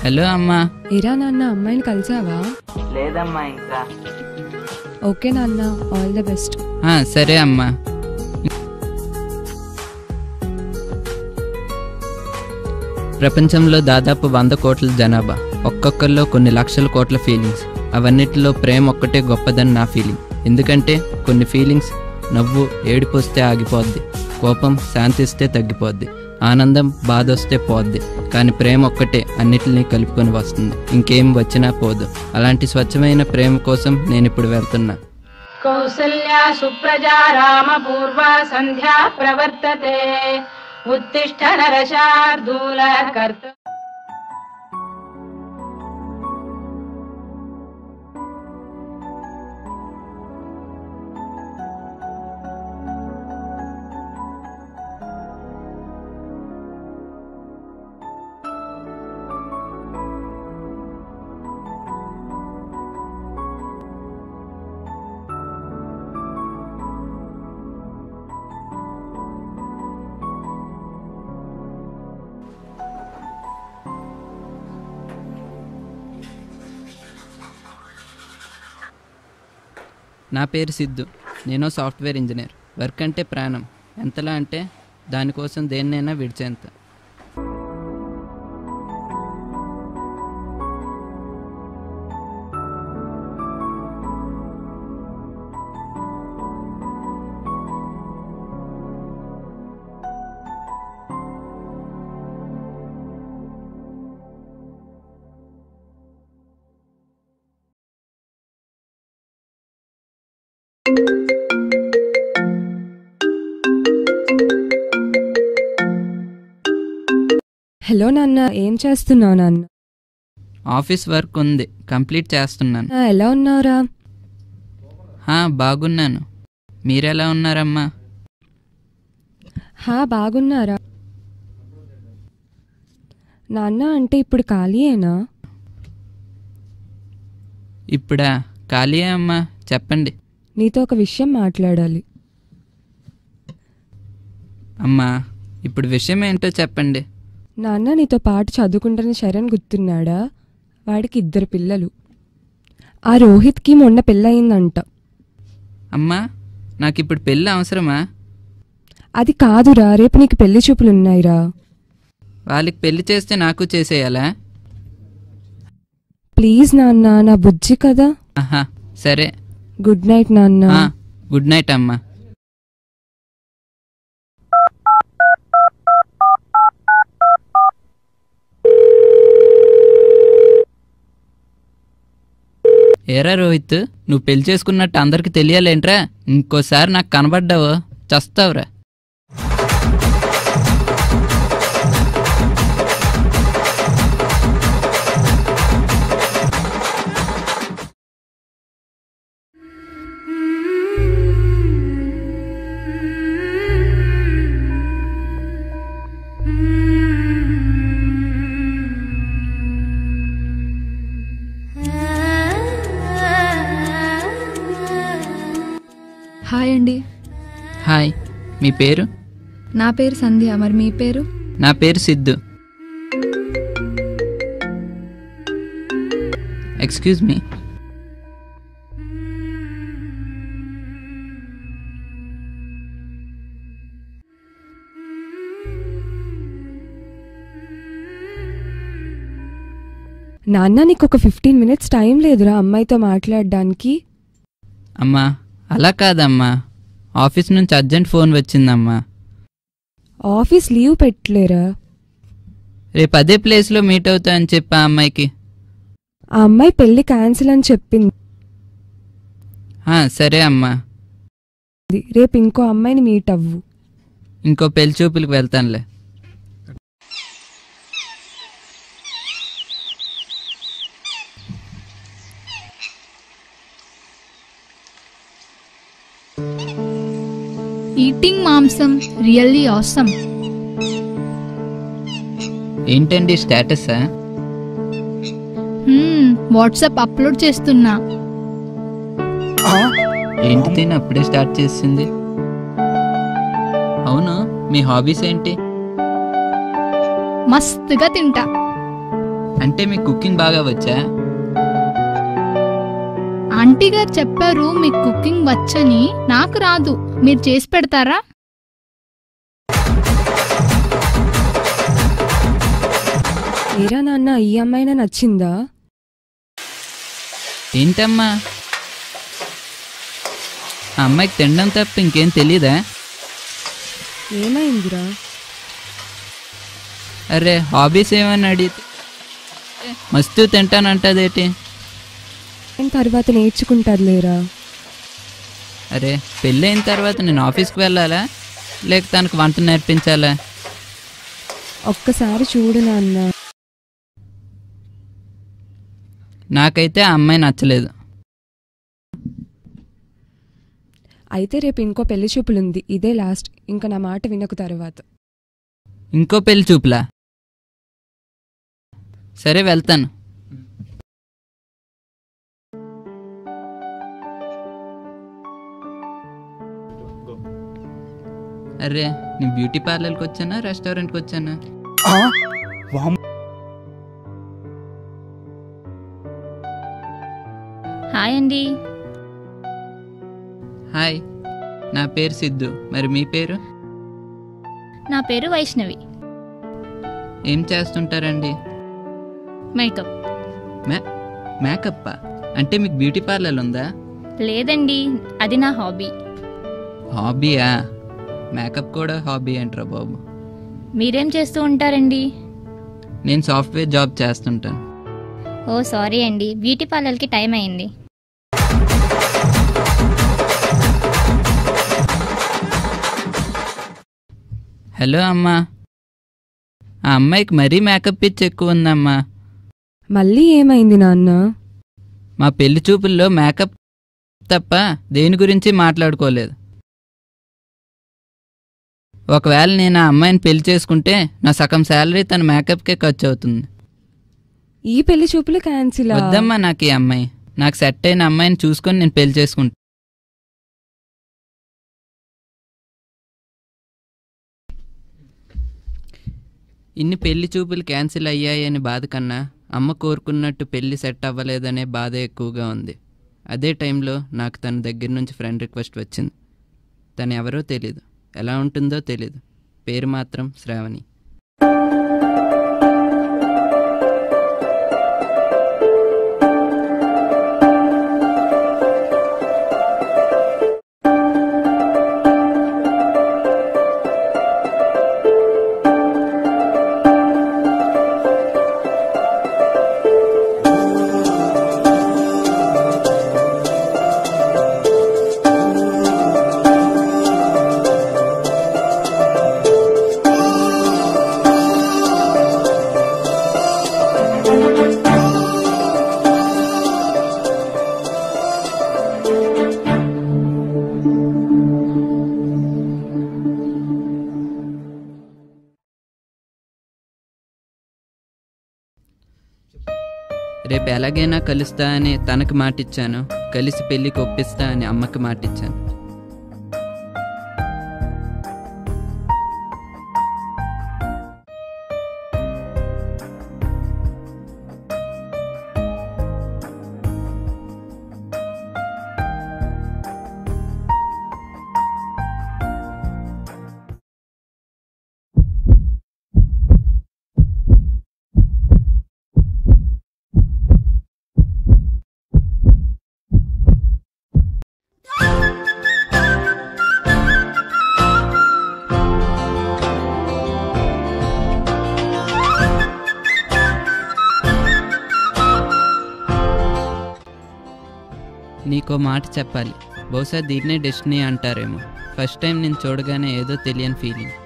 hello అమ్మా ఇరా నాన్న అమ్మాయిని కలిసావా లేదమ్మా ఇంకా ఓకే నాన్న ఆల్ ద బెస్ట్ ఆ, సరే అమ్మా ప్రపంచంలో దాదాపు వంద కోట్ల జనాభా ఒక్కొక్కరిలో కొన్ని లక్షల కోట్ల ఫీలింగ్స్ అవన్నిటిలో ప్రేమ ఒక్కటే గొప్పదని నా ఫీలింగ్ ఎందుకంటే కొన్ని ఫీలింగ్స్ నవ్వు ఏడిపోస్తే ఆగిపోద్ది కోపం శాంతిస్తే తగ్గిపోద్ది ఆనందం బాధ వస్తే పోద్ది కానీ ప్రేమ ఒక్కటే అన్నిటినీ కలుపుకొని వస్తుంది ఇంకేం వచ్చినా పోదు అలాంటి స్వచ్ఛమైన ప్రేమ కోసం నేను ఇప్పుడు వెళ్తున్నా కౌసల్యా సుప్రజా రామపూర్వా సంధ్యా ప్రవర్తతే ఉత్తిష్ట నరశార్దూల కర్త నా పేరు సిద్ధు నేను సాఫ్ట్వేర్ ఇంజనీర్ వర్క్ అంటే ప్రాణం ఎంతలా అంటే దానికోసం దేన్నైనా విడిచేంత హలో నాన్న ఏం చేస్తున్నావు నాన్న ఆఫీస్ వర్క్ ఉంది కంప్లీట్ చేస్తున్నాను ఆ, ఎలా ఉన్నావురా హా, బాగున్నాను మీరెలా ఉన్నారమ్మా హా బాగున్నారా నాన్న అంటే ఇప్పుడు ఖాళీయేనా ఇప్పుడా ఖాళీయే అమ్మా చెప్పండి నీతో ఒక విషయం మాట్లాడాలి అమ్మా ఇప్పుడు విషయం ఏంటో చెప్పండి నాన్న నీతో పాటు చదువుకుంటున్న శరణ్ గుర్తున్నాడా వాడికి ఇద్దరు పిల్లలు ఆ రోహిత్కి మొన్న పెళ్ళయిందంట అమ్మా నాకు ఇప్పుడు పెళ్ళి అవసరమా అది కాదురా రేపు నీకు పెళ్లి చూపులున్నాయిరా వాళ్ళకి పెళ్లి చేస్తే నాకు చేసేయాలా ప్లీజ్ నాన్న నా బుజ్జి కదా ఆహా సరే గుడ్ నైట్ నాన్న ఆ, గుడ్ నైట్ అమ్మా ఏరా రోహిత్ నువ్వు పెళ్లి చేసుకున్నట్టు అందరికి తెలియాలేంట్రా ఇంకోసారి నాకు కనబడ్డావు చస్తావురా హాయ్ అండి హాయ్ మీ పేరు నా పేరు సంధ్య మరి మీ పేరు నా పేరు సిద్ధు ఎక్స్క్యూజ్ మీ నాన్న నీకు ఒక ఫిఫ్టీన్ మినిట్స్ టైం లేదురా అమ్మాయితో మాట్లాడడానికి అమ్మా అలా కాదమ్మా ఆఫీస్ నుంచి అర్జెంట్ ఫోన్ వచ్చిందమ్మా ఆఫీస్ లీవ్ పెట్టలేరా రేపు అదే ప్లేస్లో మీట్ అవుతా అని చెప్పా అమ్మాయికి ఆ అమ్మాయి పెళ్లి క్యాన్సిల్ అని చెప్పింది ఆ, సరే అమ్మా రేపు ఇంకో అమ్మాయిని మీట్ అవ్వు ఇంకో పెళ్లి చూపులకు వెళ్తానులే ఈటింగ్ మాంసం రియల్లీ ఆసమ్ ఏంటండి స్టేటసా వాట్సాప్ అప్లోడ్ చేస్తున్నా ఏంటి తిని అప్పుడే స్టార్ట్ చేసింది అవును మీ హాబీస్ ఏంటి మస్తుగా తింటా అంటే మీకు కుకింగ్ బాగా వచ్చా ఆంటీ గారు చెప్పారు మీకు కుకింగ్ వచ్చని నాకు రాదు మీరు చేసి పెడతారా ఏరా నాన్న ఈ అమ్మాయినా నచ్చిందా ఏంటమ్మా ఆ అమ్మాయికి తినడం తప్ప ఇంకేం తెలీదా ఏమైందిరా అరే హాబీస్ ఏమని అడిగితే మస్తు తింటానంటదేటి నేను తర్వాత నేర్చుకుంటారు లేరా అరే పెళ్ళైన తర్వాత నేను ఆఫీస్కి వెళ్ళాలా లేక తనకు వంట నేర్పించాలా ఒక్కసారి చూడు నాన్న నాకైతే ఆ అమ్మాయి నచ్చలేదు అయితే రేపు ఇంకో పెళ్లి చూపులుంది ఇదే లాస్ట్ ఇంకా నా మాట వినకు తర్వాత ఇంకో పెళ్లి చూపులా సరే వెళ్తాను అరే నేను బ్యూటీ పార్లర్కి వచ్చానా రెస్టారెంట్కి వచ్చానా హాయ్ అండి హాయ్ నా పేరు సిద్ధు మరి మీ పేరు నా పేరు వైష్ణవి ఏం చేస్తుంటారండి మేకప్ మే మేకప్పా అంటే మీకు బ్యూటీ పార్లర్ ఉందా లేదండి అది నా హాబీ హాబీయా మేకప్ కూడా హాబీ ఏంట్రా బాబు మీరేం చేస్తూ ఉంటారండి నేను సాఫ్ట్వేర్ జాబ్ చేస్తుంటాను ఓ సారీ అండి బ్యూటీ పార్లర్కి టైం అయింది హలో అమ్మా ఆ అమ్మాయికి మరీ మేకప్ పిచ్ ఎక్కువ ఉందమ్మా మళ్ళీ ఏమైంది నాన్న మా పెళ్లి చూపుల్లో మేకప్ తప్ప దేని గురించి మాట్లాడుకోలేదు ఒకవేళ నేను ఆ అమ్మాయిని పెళ్లి చేసుకుంటే నా సగం శాలరీ తన మేకప్కే ఖర్చు అవుతుంది ఈ పెళ్లి చూపులు క్యాన్సిల్ వద్దమ్మా నాకు ఈ అమ్మాయి నాకు సెట్ అయిన అమ్మాయిని చూసుకొని నేను పెళ్లి చేసుకుంటా ఇన్ని పెళ్లి చూపులు క్యాన్సిల్ అయ్యాయని బాధ కన్నా అమ్మ కోరుకున్నట్టు పెళ్లి సెట్ అవ్వలేదనే బాధ ఎక్కువగా ఉంది అదే టైంలో నాకు తన దగ్గర నుంచి ఫ్రెండ్ రిక్వెస్ట్ వచ్చింది తను ఎవరో తెలీదు ఎలా ఉంటుందో తెలీదు పేరు మాత్రం శ్రావణి రేపు ఎలాగైనా కలుస్తా అని తనకు మాటిచ్చాను కలిసి పెళ్లికి ఒప్పిస్తా అని అమ్మకి మాటిచ్చాను నీకో మాట చెప్పాలి బహుశా దీన్నే డెస్టినీ అంటారేమో ఫస్ట్ టైం నేను చూడగానే ఏదో తెలియని ఫీలింగ్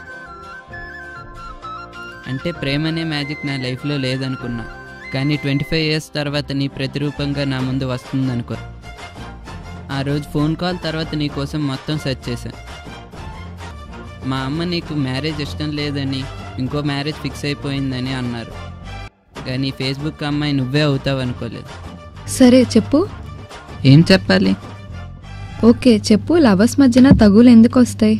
అంటే ప్రేమ అనే మ్యాజిక్ నా లైఫ్లో లేదనుకున్నా కానీ ట్వంటీ ఫైవ్ ఇయర్స్ తర్వాత నీ ప్రతిరూపంగా నా ముందు వస్తుందనుకో ఆ రోజు ఫోన్ కాల్ తర్వాత నీ కోసం మొత్తం సెర్చ్ చేశాను మా అమ్మ నీకు మ్యారేజ్ ఇష్టం లేదని ఇంకో మ్యారేజ్ ఫిక్స్ అయిపోయిందని అన్నారు కానీ ఫేస్బుక్ అమ్మాయి నువ్వే అవుతావు అనుకోలేదు సరే చెప్పు ఏం చెప్పాలి ఓకే చెప్పు లవర్స్ మధ్యన తగులు ఎందుకు వస్తాయి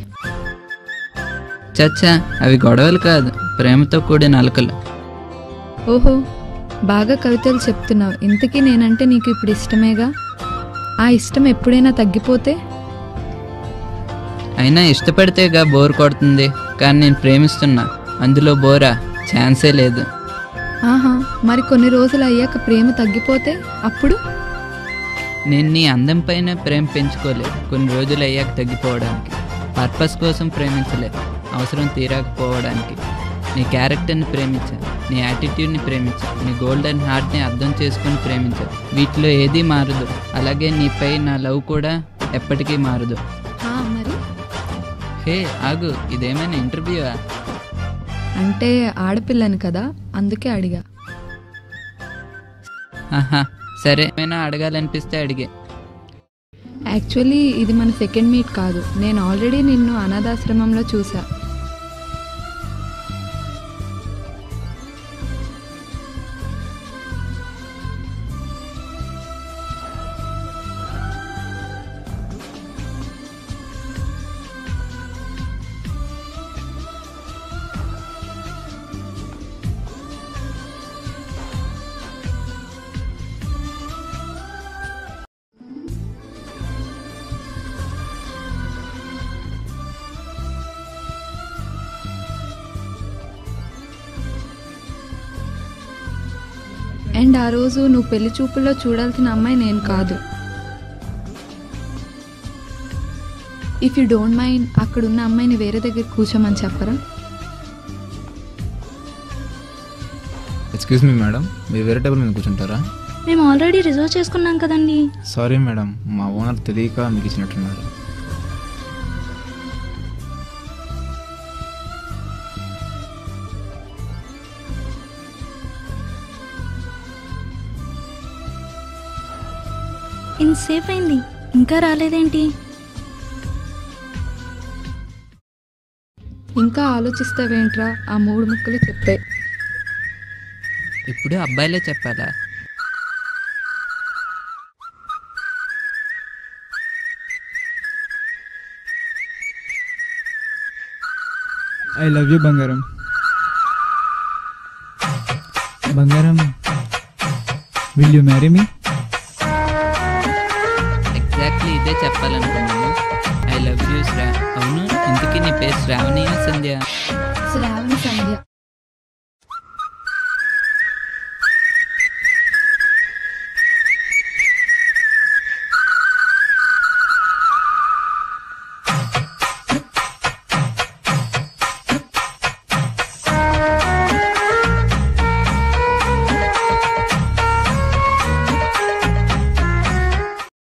చచ్చా అవి గొడవలు కాదు ప్రేమతో కూడిన అలకలు ఓహో బాగా కవితలు చెప్తున్నావు ఇంతకీ నేనంటే నీకు ఇప్పుడు ఇష్టమేగా ఆ ఇష్టం ఎప్పుడైనా తగ్గిపోతే అయినా ఇష్టపడితేగా బోర్ కొడుతుంది కానీ నేను ప్రేమిస్తున్నా అందులో బోరా ఛాన్సే లేదు ఆహా మరి కొన్ని రోజులు అయ్యాక ప్రేమ తగ్గిపోతే అప్పుడు నేను నీ అందం పైన ప్రేమ పెంచుకోలే కొన్ని రోజులు అయ్యాక తగ్గిపోవడానికి పర్పస్ కోసం ప్రేమించలే అవసరం తీరకపోవడానికి నీ క్యారెక్టర్ని ప్రేమించా నీ యాటిట్యూడ్ని ప్రేమించా నీ గోల్డెన్ హార్ట్ని అర్థం చేసుకుని ప్రేమించా వీటిలో ఏదీ మారదు అలాగే నీపై నా లవ్ కూడా ఎప్పటికీ మారదు ఆ, మరి హే ఆగు ఇదేమైనా ఇంటర్వ్యూవా అంటే ఆడపిల్లని కదా అందుకే అడిగా ఆహా సరే ఏమైనా అడగాలనిపిస్తే అడిగే యాక్చువల్లీ ఇది మన సెకండ్ మీట్ కాదు నేను ఆల్రెడీ నిన్ను అనాథాశ్రమంలో చూసా అండ్ ఆ రోజు నువ్వు పెళ్లి చూపుల్లో చూడాల్సిన అమ్మాయి నేను కాదు ఇఫ్ యూ డోంట్ మైండ్ అక్కడున్న అమ్మాయిని వేరే దగ్గర కూర్చోమని చెప్పరా ఎక్స్క్యూజ్ మీ మేడం మీరు వేరే టేబుల్ మీద కూర్చుంటారా మేము ఆల్రెడీ రిజర్వ్ చేసుకున్నాం కదండి సారీ మేడం మా ఓనర్ తెలియక మీకు ఇచ్చినట్టున్నారు ఇన్సేఫ్ అయింది ఇంకా రాలేదేంటి ఇంకా ఆలోచిస్తావేంట్రా ఆ మూడు ముక్కలు చెప్పే ఇప్పుడు అబ్బాయిలే చెప్పాలా ఐ లవ్ యూ బంగారం బంగారం will you marry me exactly ఇదే చెప్పాలనుకున్నాను ఐ లవ్ యూ శ్రా అవును ఇంతకీ నీ పేరు శ్రావణియా సంధ్య శ్రావణ సంధ్య